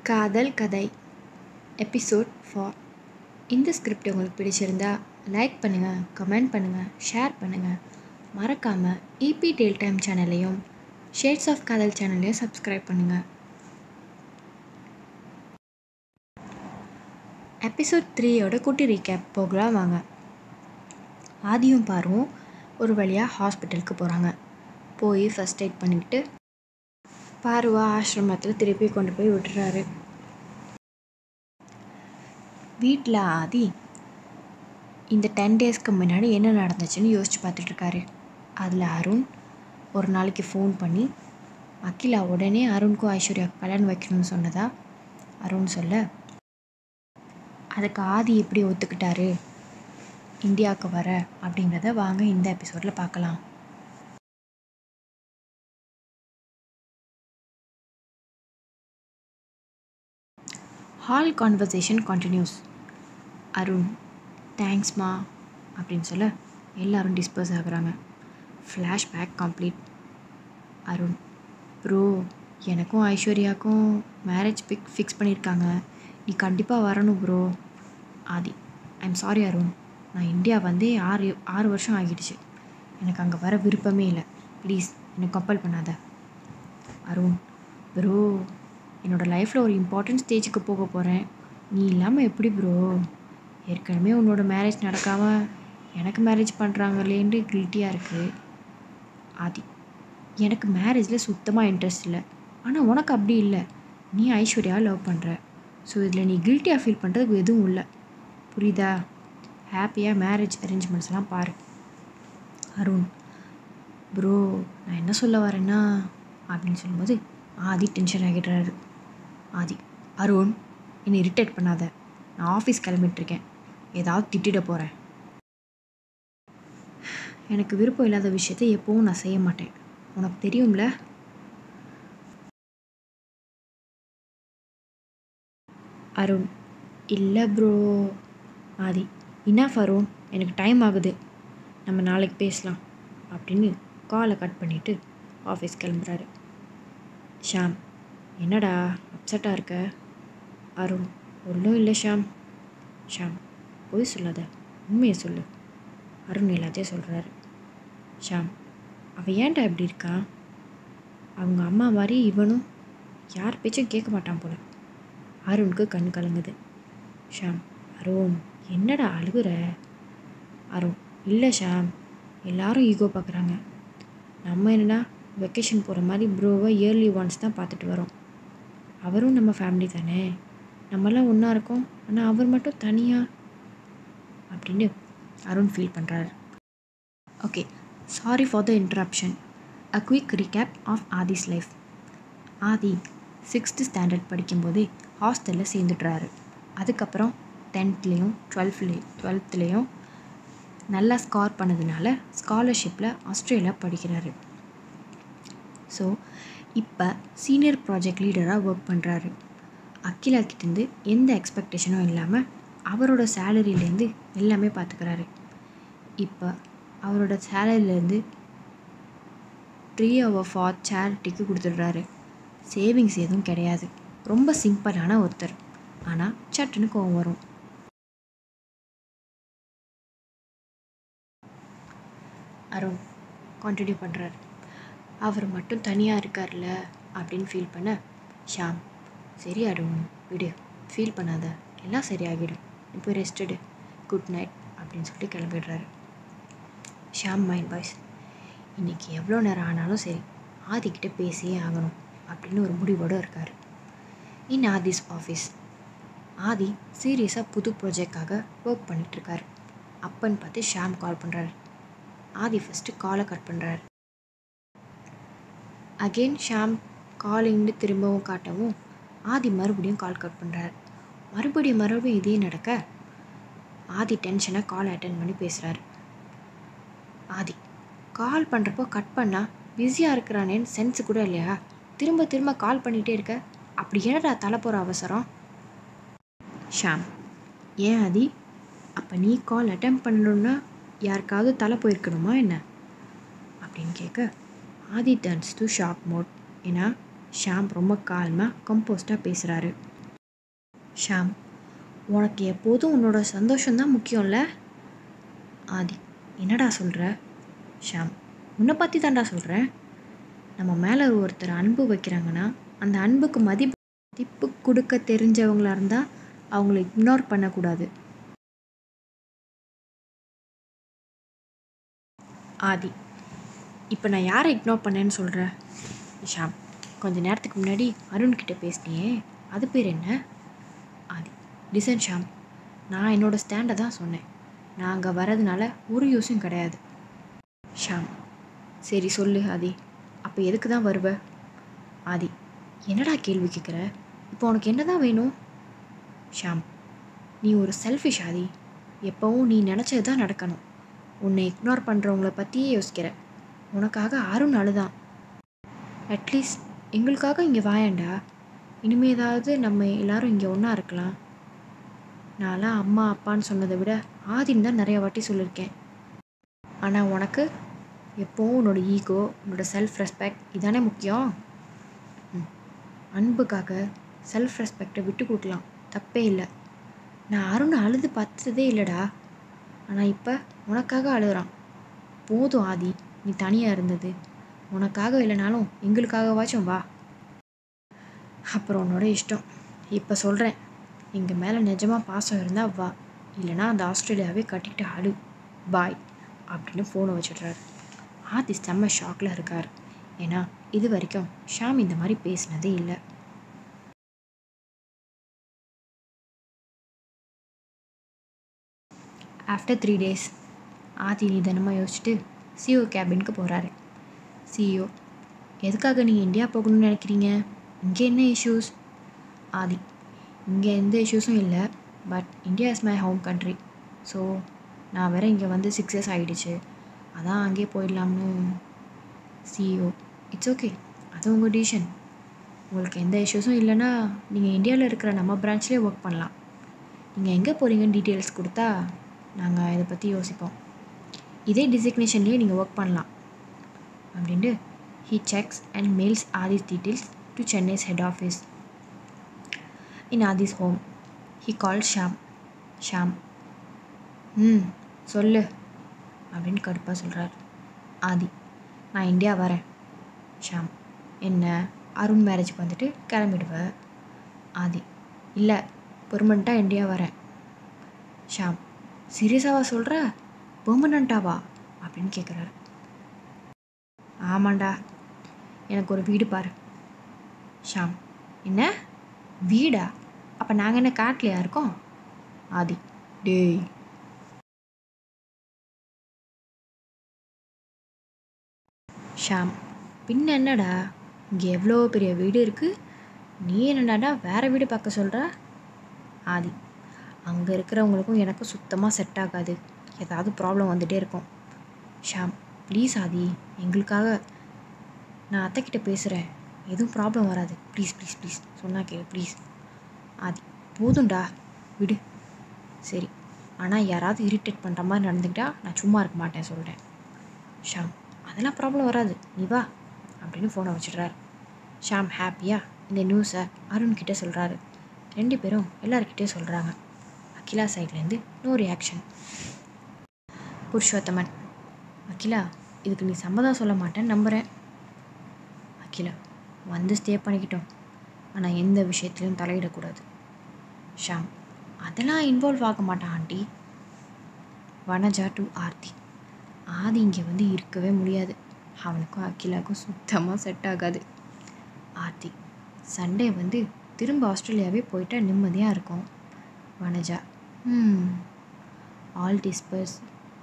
காதல் கதை episode for இந்த ஸ்கிரிப்ட் உங்களுக்கு பிடிச்சிருந்தா லைக் பண்ணுங்கள் கமெண்ட் பண்ணுங்கள் ஷேர் பண்ணுங்கள் மறக்காமல் இபி டேல் டைம் சேனலையும் ஷேட்ஸ் ஆஃப் காதல் சேனலையும் சப்ஸ்கிரைப் பண்ணுங்கள் எபிசோட் த்ரீயோட குட்டி ரீகேப் போகலாம் வாங்க ஆதியும் பாருவும் ஒரு வழியாக ஹாஸ்பிட்டலுக்கு போகிறாங்க போய் ஃபஸ்ட் எய்ட் பண்ணிக்கிட்டு பார்வா ஆசிரமத்தில் திருப்பி கொண்டு போய் விட்டுறாரு வீட்டில் ஆதி இந்த டென் டேஸ்க்கு முன்னாடி என்ன நடந்துச்சுன்னு யோசிச்சு பார்த்துட்ருக்காரு அதில் அருண் ஒரு நாளைக்கு ஃபோன் பண்ணி அகிலா உடனே அருணுக்கும் ஐஸ்வர்யாவுக்கு கல்யாணம் வைக்கணும்னு சொன்னதா அருண் சொல்ல அதுக்கு ஆதி எப்படி ஒத்துக்கிட்டாரு இந்தியாவுக்கு வர அப்படிங்கிறத வாங்க இந்த எபிசோடில் பார்க்கலாம் ஹால் கான்வர்சேஷன் கண்டினியூஸ் அருண் தேங்க்ஸ்மா அப்படின்னு சொல்ல எல்லாரும் டிஸ்பர்ஸ் ஆகுறாங்க ஃப்ளாஷ்பேக் கம்ப்ளீட் அருண் ப்ரோ எனக்கும் ஐஸ்வர்யாவுக்கும் மேரேஜ் பிக் ஃபிக்ஸ் பண்ணியிருக்காங்க நீ கண்டிப்பாக வரணும் bro Aadhi I'm sorry Arun நான் இந்தியா வந்தே ஆறு ஆறு வருஷம் ஆகிடுச்சு எனக்கு அங்கே வர விருப்பமே இல்லை ப்ளீஸ் என்னை கம்பல் பண்ணாத அருண் ப்ரோ என்னோடய லைஃப்பில் ஒரு இம்பார்ட்டன்ட் ஸ்டேஜுக்கு போக போகிறேன் நீ இல்லாமல் எப்படி ப்ரோ ஏற்கனவே உன்னோட மேரேஜ் நடக்காமல் எனக்கு மேரேஜ் பண்ணுறாங்களேன்ட்டு கில்ட்டியாக இருக்குது ஆதி எனக்கு மேரேஜில் சுத்தமாக இன்ட்ரெஸ்ட் இல்லை ஆனால் உனக்கு அப்படி இல்லை நீ ஐஸ்வர்யா லவ் பண்ணுற ஸோ இதில் நீ கில்ட்டியாக ஃபீல் பண்ணுறதுக்கு எதுவும் இல்லை புரியுதா ஹாப்பியாக மேரேஜ் அரேஞ்ச்மெண்ட்ஸ்லாம் பாரு அருண் ப்ரோ நான் என்ன சொல்ல வரேன்னா அப்படின்னு சொல்லும்போது ஆதி டென்ஷன் ஆகிடுறாரு ஆதி அருண் என்னை இரிட்டேட் பண்ணாத நான் ஆஃபீஸ் கிளம்பிட்டுருக்கேன் ஏதாவது திட்டிட போகிறேன் எனக்கு விருப்பம் இல்லாத விஷயத்தை எப்போவும் நான் செய்ய மாட்டேன் உனக்கு தெரியும்ல அருண் இல்லை ப்ரோ ஆதி இனாஃப் அருண் எனக்கு டைம் ஆகுது நம்ம நாளைக்கு பேசலாம் அப்படின்னு காலை கட் பண்ணிவிட்டு ஆஃபீஸ் கிளம்புறாரு ஷாம் என்னடா அப்செட்டாக இருக்க அருண் ஒன்றும் இல்லை ஷாம் ஷாம் பொய் சொல்லாத உண்மையை சொல்லு அருண் எல்லாத்தையும் சொல்கிறாரு ஷாம் அவன் ஏன்டா இப்படி இருக்கான் அவங்க அம்மா மாதிரி இவனும் யார் பேச்சும் கேட்க மாட்டான் போல அருணுக்கு கண் கலங்குது ஷாம் அருண் என்னடா அழுகுற அருண் இல்லை ஷாம் எல்லாரும் ஈகோ பார்க்குறாங்க நம்ம என்னடா வெக்கேஷன் போகிற மாதிரி ப்ரோவை இயர்லி ஒன்ஸ் தான் பார்த்துட்டு வரோம் அவரும் நம்ம ஃபேமிலி தானே நம்மளாம் ஒன்றா இருக்கோம் ஆனால் அவர் மட்டும் தனியாக அப்படின்னு அருண் ஃபீல் பண்ணுறாரு okay sorry for the interruption a quick recap of Aadhi's life Aadhi sixth standard படிக்கும்போதே ஹாஸ்டலில் சேர்ந்துடுறாரு அதுக்கப்புறம் டென்த்லேயும் டுவெல்த்லேயும் டுவெல்த்துலேயும் நல்லா ஸ்கார் பண்ணதுனால ஸ்காலர்ஷிப்பில் ஆஸ்திரேலியா படிக்கிறாரு ஸோ இப்போ சீனியர் ப்ராஜெக்ட் லீடராக ஒர்க் பண்ணுறாரு அகிலா கிட்டேருந்து எந்த எக்ஸ்பெக்டேஷனும் இல்லாமல் அவரோட சேலரியிலேருந்து எல்லாமே பார்த்துக்கிறாரு இப்போ அவரோட சேலரியிலேருந்து த்ரீ ஹவர் ஃபார் சேரிட்டிக்கு கொடுத்துட்றாரு சேவிங்ஸ் எதுவும் கிடையாது ரொம்ப சிம்பிளான ஒருத்தர் ஆனால் சட்டுன்னு கோவம் வரும் அருண் கண்டினியூ பண்ணுறாரு அவர் மட்டும் தனியாக இருக்கார்ல அப்படின்னு ஃபீல் பண்ண ஷாம் சரி அருண் விடு ஃபீல் பண்ணாத எல்லாம் சரியாகிடும் நீ போய் ரெஸ்டடு குட் நைட் அப்படின்னு சொல்லிட்டு கிளம்பிடுறாரு ஷாம் மைண்ட் பாய்ஸ் இன்றைக்கி எவ்வளோ நேரம் ஆனாலும் சரி ஆதிக்கிட்ட பேசியே ஆகணும் அப்படின்னு ஒரு முடிவோடு இருக்கார் இன் ஆதிஸ் ஆஃபீஸ் ஆதி சீரியஸாக புது ப்ராஜெக்டாக ஒர்க் பண்ணிகிட்ருக்காரு அப்பன்னு பார்த்து ஷாம் கால் பண்ணுறாரு ஆதி ஃபஸ்ட்டு காலை கட் பண்ணுறாரு அகெயின் ஷாம் காலிங்னு திரும்பவும் காட்டவும் ஆதி மறுபடியும் கால் கட் பண்ணுறாரு மறுபடியும் மறுபடியும் இதே நடக்க ஆதி டென்ஷனாக கால் அட்டன் பண்ணி பேசுகிறாரு ஆதி கால் பண்ணுறப்போ கட் பண்ணால் பிஸியாக இருக்கிறானேன்னு சென்ஸ் கூட இல்லையா திரும்ப திரும்ப கால் பண்ணிகிட்டே இருக்க அப்படி என்னடா தலை போகிற அவசரம் ஷாம் ஏன் ஆதி அப்போ நீ கால் அட்டன் பண்ணணுன்னா யாருக்காவது தலை போயிருக்கணுமா என்ன அப்படின்னு கேட்க Aadhi turns to shock mode ஏன்னா ஷாம் ரொம்ப கால்மாக கம்போஸ்டாக பேசுகிறாரு ஷாம் உனக்கு எப்போதும் உன்னோட சந்தோஷம்தான் முக்கியம்ல ஆதி என்னடா சொல்கிற ஷாம் உன்னை பற்றி தான்டா சொல்கிறேன் நம்ம மேலே ஒருத்தர் அன்பு வைக்கிறாங்கன்னா அந்த அன்புக்கு மதிப்பு மதிப்பு கொடுக்க தெரிஞ்சவங்களா இருந்தால் அவங்கள இக்னோர் பண்ணக்கூடாது ஆதி இப்போ நான் யாரை இக்னோர் பண்ணேன்னு சொல்கிறேன் ஷாம் கொஞ்ச நேரத்துக்கு முன்னாடி அருண் கிட்ட பேசினியே அது பேர் என்ன ஆதி லிசன் ஷாம் நான் என்னோட ஸ்டாண்டை தான் சொன்னேன் நான் அங்கே வரதுனால ஒரு யூஸும் கிடையாது ஷாம் சரி சொல்லு ஆதி அப்போ எதுக்கு தான் வருவ ஆதி என்னடா கேள்வி கேட்குற இப்போ உனக்கு என்ன தான் வேணும் ஷாம் நீ ஒரு செல்ஃபிஷ் ஆதி எப்போவும் நீ நினச்சது தான் நடக்கணும் உன்னை இக்னோர் பண்ணுறவங்கள பற்றியே யோசிக்கிற உனக்காக அருண் அழுதான் அட்லீஸ்ட் எங்களுக்காக இங்கே வாயேன்டா இனிமே ஏதாவது நம்ம எல்லாரும் இங்கே ஒன்றா இருக்கலாம் நான்லாம் அம்மா அப்பான்னு சொன்னதை விட ஆதின்னு தான் நிறைய வாட்டி சொல்லியிருக்கேன் ஆனால் உனக்கு எப்போவும் உன்னோட ஈகோ உன்னோட செல்ஃப் ரெஸ்பெக்ட் இதானே முக்கியம் ம். அன்புக்காக செல்ஃப் ரெஸ்பெக்டை விட்டு கொடுக்கலாம் தப்பே இல்லை நான் அருண் அழுது பார்த்ததே இல்லைடா ஆனால் இப்போ உனக்காக அழுகுறான் போதும் ஆதி நீ தனியாக இருந்தது உனக்காக இல்லைனாலும் எங்களுக்காகவாச்சும் வா அப்புறம் உன்னோட இஷ்டம் இப்போ சொல்கிறேன் எங்கள் மேலே நிஜமாக பாசம் இருந்தால் வா இல்லைனா அந்த ஆஸ்திரேலியாவே கட்டிக்கிட்டு அழு பாய் அப்படின்னு ஃபோனை வச்சிடுறாரு ஆதி செம்ம ஷாக்கில் இருக்கார் ஏன்னா இது வரைக்கும் ஷாம் இந்த மாதிரி பேசினதே இல்லை ஆஃப்டர் த்ரீ டேஸ் ஆதி நிதானமாக யோசிச்சுட்டு சிஓ கேபினுக்கு போகிறாரு சிஇஓ எதுக்காக நீங்கள் இந்தியா போகணும்னு நினைக்கிறீங்க இங்கே என்ன இஷ்யூஸ் ஆதி இங்கே எந்த இஷ்யூஸும் இல்லை but India is my home country so நான் வேற இங்கே வந்து சிக்ஸ் இயர்ஸ் ஆகிடுச்சு அதான் அங்கேயே போயிடலாம்னு சிஇஓ இட்ஸ் ஓகே அது உங்கள் டிசிஷன் உங்களுக்கு எந்த இஷ்யூஸும் இல்லைன்னா நீங்கள் இந்தியாவில் இருக்கிற நம்ம பிரான்ச்லேயே ஒர்க் பண்ணலாம் நீங்கள் எங்கே போகிறீங்கன்னு டீட்டெயில்ஸ் கொடுத்தா நாங்கள் இதை பற்றி யோசிப்போம் இதே டிசிக்னேஷன்லேயே நீங்கள் ஒர்க் பண்ணலாம் அப்படின்ட்டு he checks and mails Aadhi's details to Chennai's head office in Aadhi's home he call Sham Sham ம் சொல்லு அப்படின்னு கடுப்பாக சொல்கிறார் ஆதி நான் இந்தியா வரேன் ஷாம் என்ன அருண் மேரேஜுக்கு வந்துட்டு கிளம்பிடுவேன் ஆதி இல்லை பெர்மனண்ட்டாக இந்தியா வரேன் ஷாம் சீரியஸாவா சொல்கிற பெர்மனண்ட்டாவா அப்படின்னு கேட்குறாரு ஆமாண்டா எனக்கு ஒரு வீடு பாரு ஷாம் என்ன வீடா அப்போ நாங்கள் என்ன காட்டிலையா இருக்கோம் ஆதி டேய் ஷாம் பின்ன என்னடா இங்கே எவ்வளோ பெரிய வீடு இருக்குது நீ என்னடாடா வேறு வீடு பார்க்க சொல்கிற ஆதி அங்கே இருக்கிறவங்களுக்கும் எனக்கும் சுத்தமாக செட் ஆகாது ஏதாவது ப்ராப்ளம் வந்துகிட்டே இருக்கும் ஷாம் ப்ளீஸ் ஆதி எங்களுக்காக நான் அத்தைக்கிட்ட பேசுகிறேன் எதுவும் ப்ராப்ளம் வராது ப்ளீஸ் ப்ளீஸ் ப்ளீஸ் சொன்னா கேளு ப்ளீஸ் ஆதி போதும்டா விடு சரி ஆனால் யாராவது இரிட்டேட் பண்ணுற மாதிரி நடந்துக்கிட்டா நான் சும்மா இருக்க மாட்டேன் சொல்கிறேன் ஷாம் அதெல்லாம் ப்ராப்ளம் வராது நீ வா அப்படின்னு ஃபோனை வச்சிடுறாரு ஷாம் ஹாப்பியாக இந்த நியூஸை அருண் கிட்ட சொல்கிறாரு ரெண்டு பேரும் எல்லாருக்கிட்டே சொல்கிறாங்க அகிலா சைட்லேருந்து நோ ரியாக்ஷன் புருஷோத்தமன் அகிலா இதுக்கு நீ சம்மதம் சொல்ல மாட்டேன்னு நம்புகிறேன் அகிலா வந்து ஸ்டே பண்ணிக்கிட்டோம் ஆனால் எந்த விஷயத்துலையும் தலையிடக்கூடாது ஷாம் அதெல்லாம் இன்வால்வ் ஆக மாட்டான் ஆண்டி வனஜா டு ஆர்த்தி ஆதி இங்கே வந்து இருக்கவே முடியாது அவனுக்கும் அகிலாவுக்கும் சுத்தமாக செட் ஆகாது ஆர்த்தி சண்டே வந்து திரும்ப ஆஸ்திரேலியாவே போயிட்டா நிம்மதியாக இருக்கும் வனஜா ம் ஆல் டிஸ்பர்ஸ்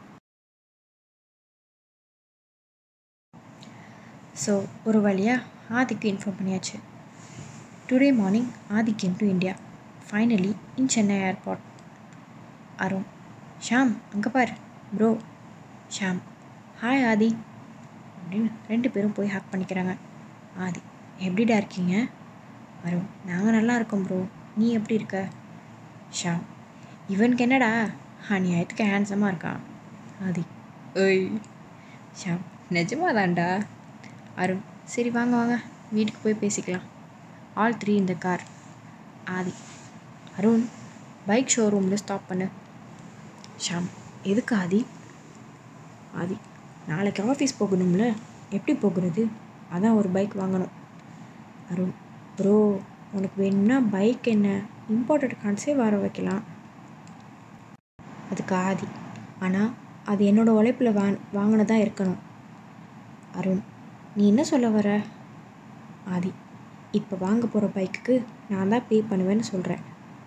ஸோ ஒரு வழியாக ஆதிக்கு இன்ஃபார்ம் பண்ணியாச்சு today morning Aadhi came to India finally in Chennai airport Arun Sham அங்கே பார் ப்ரோ ஷாம் ஹாய் ஆதி அப்படின்னு ரெண்டு பேரும் போய் ஹேக் பண்ணிக்கிறாங்க ஆதி எப்படிடா இருக்கீங்க அருண் நாங்கள் நல்லா இருக்கோம் ப்ரோ நீ எப்படி இருக்க ஷாம் இவனுக்கு என்னடா அநியாயத்துக்கு ஹேண்ட்ஸமாக இருக்கான் ஆதி ஏய் ஷாம் நிஜமாதான்டா அருண் சரி வாங்க வாங்க வீட்டுக்கு போய் பேசிக்கலாம் ஆல் த்ரீ இந்த கார் ஆதி அருண் பைக் ஷோரூமில் ஸ்டாப் பண்ணு ஷாம் எதுக்கு ஆதி ஆதி நாளைக்கு ஆஃபீஸ் போகணும்ல எப்படி போகிறது அதான் ஒரு பைக் வாங்கணும் அருண் ப்ரோ உனக்கு வேணும்னா பைக் என்ன இம்பார்ட்டட் கார்ட்ஸே வர வைக்கலாம் அதுக்கு ஆதி ஆனால் அது என்னோட உழைப்பில் வா வாங்கினதாக இருக்கணும் அருண் நீ என்ன சொல்ல வர ஆதி இப்போ வாங்க போகிற பைக்குக்கு நான் தான் பே பண்ணுவேன்னு சொல்கிறேன்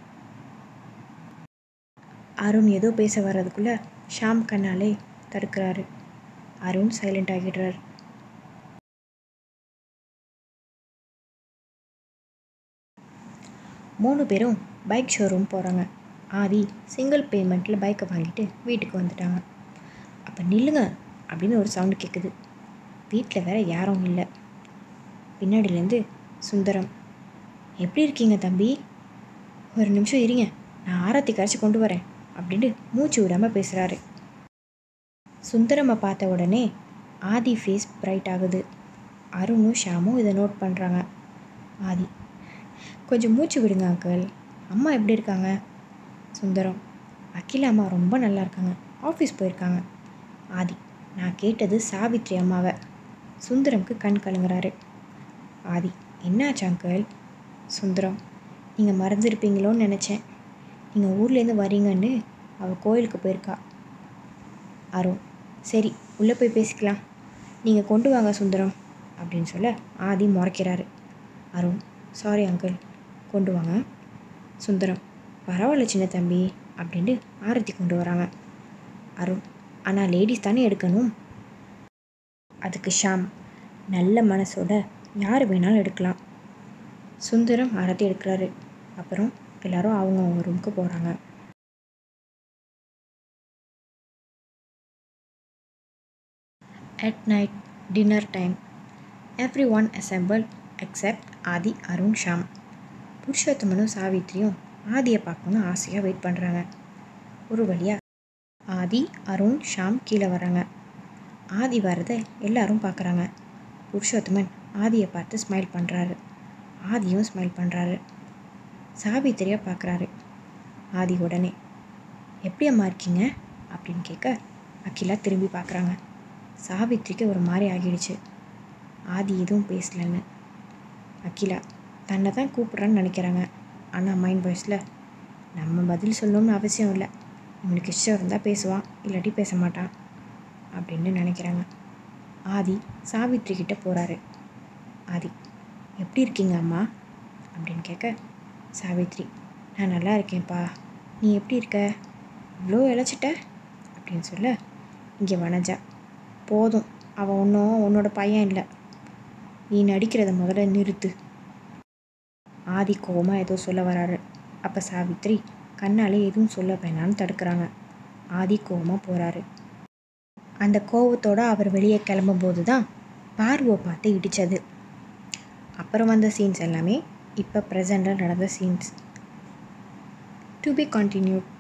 அருண் ஏதோ பேச வர்றதுக்குள்ளே ஷாம் கண்ணாலே தடுக்கிறாரு அருண் சைலண்ட் ஆகிடுறாரு மூணு பேரும் பைக் ஷோரூம் போகிறாங்க ஆதி சிங்கிள் பேமெண்ட்டில் பைக்கை வாங்கிட்டு வீட்டுக்கு வந்துட்டாங்க அப்போ நில்லுங்க அப்படின்னு ஒரு சவுண்டு கேட்குது வீட்டில் வேற யாரும் இல்லை பின்னாடியிலேருந்து சுந்தரம் எப்படி இருக்கீங்க தம்பி ஒரு நிமிஷம் இருங்க நான் ஆரத்தி கரைச்சி கொண்டு வரேன் அப்படின்னு மூச்சு விடாமல் பேசுகிறாரு சுந்தரமை பார்த்த உடனே ஆதி ஃபேஸ் பிரைட் ஆகுது அருணும் ஷாமும் இதை நோட் பண்ணுறாங்க ஆதி கொஞ்சம் மூச்சு விடுங்க அங்கிள் அம்மா எப்படி இருக்காங்க சுந்தரம் அகிலா அம்மா ரொம்ப நல்லா இருக்காங்க ஆஃபீஸ் போயிருக்காங்க ஆதி நான் கேட்டது சாவித்ரி அம்மாவை சுந்தரம்க்கு கண் கலங்குறாரு ஆதி என்னாச்சு அங்கிள் சுந்தரம் நீங்கள் மறந்துருப்பீங்களோன்னு நினச்சேன் நீங்கள் ஊர்லேருந்து வரீங்கன்னு அவள் கோயிலுக்கு போயிருக்கா அருண் சரி உள்ளே போய் பேசிக்கலாம் நீங்கள் கொண்டு வாங்க சுந்தரம் அப்படின்னு சொல்ல ஆதி முறைக்கிறாரு அருண் சாரி அங்கிள் கொண்டு வாங்க சுந்தரம் பரவாயில்ல சின்ன தம்பி அப்படின்ட்டு ஆரத்தி கொண்டு வராங்க அருண் ஆனால் லேடிஸ் தானே எடுக்கணும் அதுக்கு ஷாம் நல்ல மனசோட யார் வேணாலும் எடுக்கலாம் சுந்தரம் ஆரத்தி எடுக்கிறாரு அப்புறம் எல்லாரும் அவங்கவுங்க ரூமுக்கு போகிறாங்க At night, dinner time. Everyone assembled except ஆதி அருண் ஷாம் புருஷோத்தமனும் சாவித்ரியும் ஆதியை பார்க்கணும்னு ஆசையாக வெயிட் பண்ணுறாங்க ஒரு வழியாக ஆதி அருண் ஷாம் கீழே வராங்க ஆதி வரதை எல்லாரும் பார்க்குறாங்க புருஷோத்தமன் ஆதியை பார்த்து ஸ்மைல் பண்ணுறாரு ஆதியும் ஸ்மைல் பண்ணுறாரு சாவித்திரியை பார்க்குறாரு ஆதி உடனே எப்படி அம்மா இருக்கீங்க அப்படின்னு கேட்க அகிலா திரும்பி பார்க்குறாங்க சாவித்ரிக்கு ஒரு மாதிரி ஆகிடுச்சு ஆதி எதுவும் பேசலன்னு அகிலா தன்னை தான் கூப்பிட்றான்னு நினைக்கிறாங்க ஆனால் மைண்ட் வாய்ஸில் நம்ம பதில் சொல்லணும்னு அவசியம் இல்லை இவனுக்கு இஷ்டம் இருந்தால் பேசுவான் இல்லாட்டி பேச மாட்டான் அப்படின்னு நினைக்கிறாங்க ஆதி சாவித்ரி கிட்ட போகிறாரு ஆதி எப்படி இருக்கீங்க அம்மா அப்படின்னு கேட்க சாவித்ரி நான் நல்லா இருக்கேன்ப்பா நீ எப்படி இருக்க இவ்வளோ இழைச்சிட்ட அப்படின்னு சொல்ல இங்கே வனஜா போதும் அவன் ஒன்றும் உன்னோட பையன் இல்லை நீ நடிக்கிறத முதல்ல நிறுத்து ஆதி கோவமாக ஏதோ சொல்ல வராரு அப்போ சாவித்ரி கண்ணாலே எதுவும் சொல்ல வேணான்னு தடுக்கிறாங்க ஆதி கோவமாக போகிறாரு அந்த கோவத்தோட அவர் வெளியே கிளம்பும்போது தான் பார்வை பார்த்து இடித்தது அப்புறம் வந்த சீன்ஸ் எல்லாமே இப்போ ப்ரெசண்டில் நடந்த சீன்ஸ் டு பி கண்டினியூட்